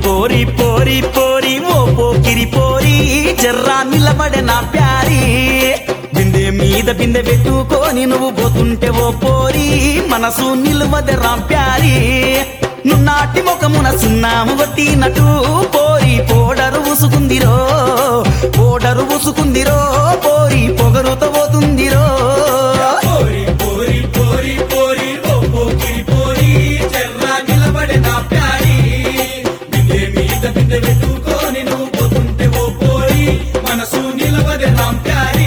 పోరి పోరి పోరి ఓ పోకిరి పోరి జర్రా నిలబడే నా ప్యారి బిందె మీద బిందె పెట్టుకొని నువ్వు పోతుంటే ఓ పోరి మనసు నిలువదే రా ప్యారి నున్నాటి ముఖమున సున్నాము కొట్టినట్టు పోరి పోడరు ఉసుకుందిరో పోడరు ఉసుకుందిరో పోరి పొగరుతో పోతుందిరో పోరి పోరి పోరి పోరి ఓ పోకిరి పోరి చెర్రా నిలబడే నా ప్యారి బిందె మీద బిందె పెట్టుకొని నువ్వు పోతుంటే ఓ పోరి మనసు నిలబడే నా ప్యారి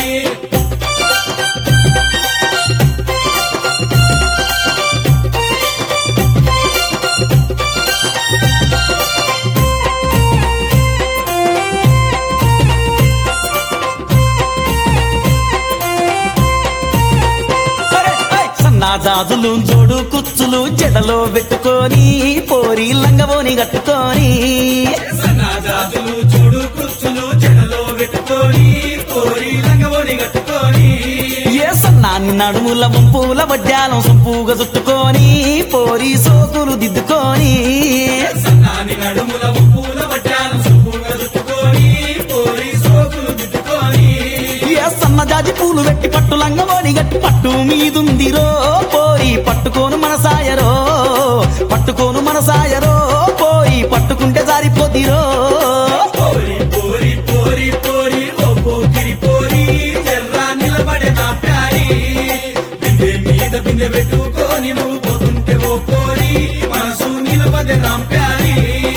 సన్నాజాజులు జోడు కుచ్చులు జడలో పెట్టుకొని పోరి లంగబోని కట్టుకొని సన్నాజాజులు చూడు కుర్చులు జడలో పెట్టుకొని పోరి లంగవోని కట్టుకొని ఏ సన్నాన్ని నడుముల వంపుల వడ్డాలం సొంపుగా చుట్టుకొని పోరి సోకులు దిద్దుకొని సన్నాని నడుముల పూల వడ్డాను సుప్పుగా చుట్టుకొని పోరి సోకులు దిద్దుకొని ఏ సన్నజాజి పూలు పెట్టి పట్టు లంగబోని గట్టి పట్టు మీదుందిరో పోరి పట్టుకోను మన సాయరో పట్టుకోను మన సాయరో పోయి పట్టుకుంటే జారిపోతిరో పోరి పోరి పోరి పోరి ఓ పోకిరి పోరి జర్రా నిలబడే నా ప్యారి బిందె మీద బిందె పెట్టుకొని నువ్వు పోతుంటే ఓ పోరి మనసు నిలబడే నా ప్యారి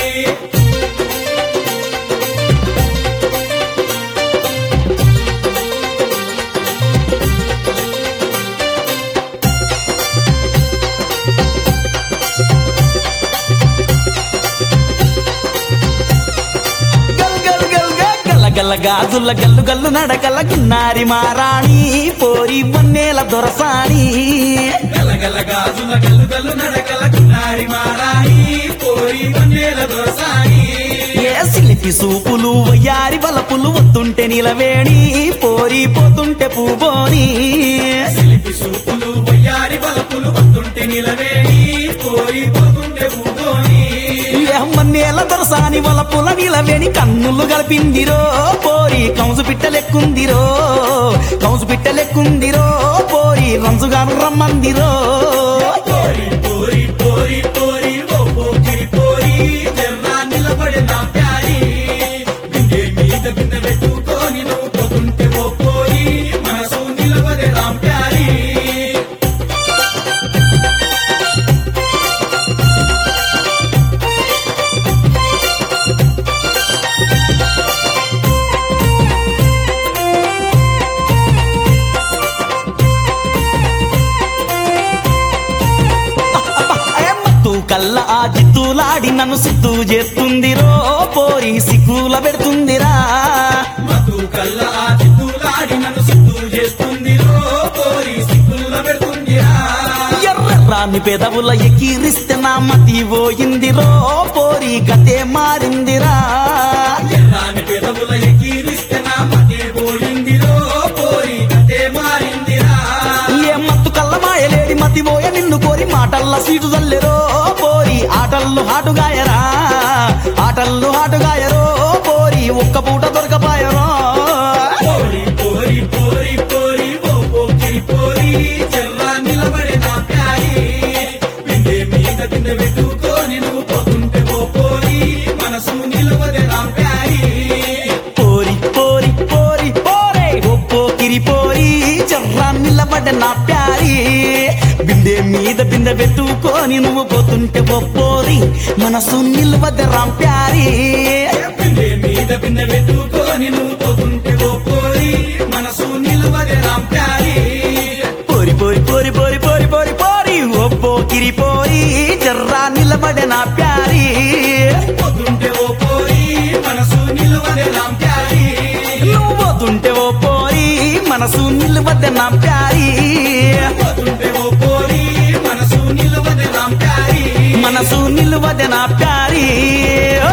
గల్ గల్ గల్ గా గల్ల గల్ల గాజుల గల్లు గల్లు నడకల గున్నారి మారాణి పోరి వన్నేల దొరసాని గలగల గాజుల గల్లు గల్లు నడకల కున్నారి మారాయి పోరి వన్నేల దొరసాయి ఏ సిలిపి సూపులు వయ్యారి బలపులు వత్తుంటే నిలవేణి పోరి పోతుంటే పూబోని సిలిపి సూపులు వయ్యారి బలపులు వస్తుంటే నిలవేణి పోరి పోతుంటే ఊగోని ఏ వన్నేల దొరసాని వలపుల నిలవేణి కన్నులు కలిపిందిరో పోరి కంసు పిట్టలెక్కుందిరో కంసు పిట్టలెక్కుందిరో పోరి రంజుగాను రమ్మందిరో పోరి పోరి పోరి పోరి ఓ పోకిరి పోరి జర్రా నిలబడే నా ప్యారి బిందె మీద బిందె పెట్టుకొని నువ్వు పోతుంటే ఓ పోరి మనసు నిలబడే నా ప్యారి మత్తు కల్ల ఆ జిత్తులాడి నన్ను సిత్తు చేస్తుందిరో పోరి సిక్కుల పెడుతుందిరా మధు కల్ల ఆ చిత్తులాడి నన్ను సిద్ధు చేస్తుంది రో పోరి సిక్కుల పెడుతుందిరా ఎర్రరాని పెదవుల ఎక్కిరిస్తే నా మతి పోయిందిరో పోరి గతే మారిందిరా ఎర్రాని పెదవుల ఎగిరిస్తే నా మతే పోయిందిరో పోరి కతే మారిందిరా ఏ మత్తు కల్ల మాయలేడి మతి పోయ నిన్ను కోరి మాటల్ల సీటు చల్లెరో పోరి ఆటల్లో హాటుగాయరా ఆటల్లో హాటుగాయరో పోరి ఒక్క పూట దొరకపాయరో పోరి పోరి పోరి పోరి ఓ పోకిరి పోరి చెర్రా నిలబడే నా ప్యారి బిందె మీద బిందె పెట్టుకొని నువ్వు పోతుంటే ఓ పోరి మనసు నిలబడే నా ప్యారి పోరి పోరి పోరి పోరే ఒప్పో కిరి పోరి చర్రా నిలబడ్డ నా ప్యారి బిందె మీద బిందె పెట్టుకొని నువ్వు పోతుంటే ఒప్పోరి మనసు నిలవద్ద రాం ప్యారి బిందె మీద బిందె పెట్టుకొని నువ్వు పోతుంటే ఓ పోరి మనసు నిలబడే నా ప్యారి పోరి పోరి పోరి పోరి పోరి పోరి పోరి ఒప్పో కిరి పోరి చర్రా నిలబడ్డ నా ప్యారి పోతుంటే ఓ పోరి మనసు నిలబడే నా ప్యారి నువ్వు పోతుంటే ఓ పోరి మనసు నిలవద్ద నా ప్యారి పోతుంటే ఓ పోరి మనసు నిలబడే నా ప్యారి మనసు నిలువద నా ప్యారి ఓ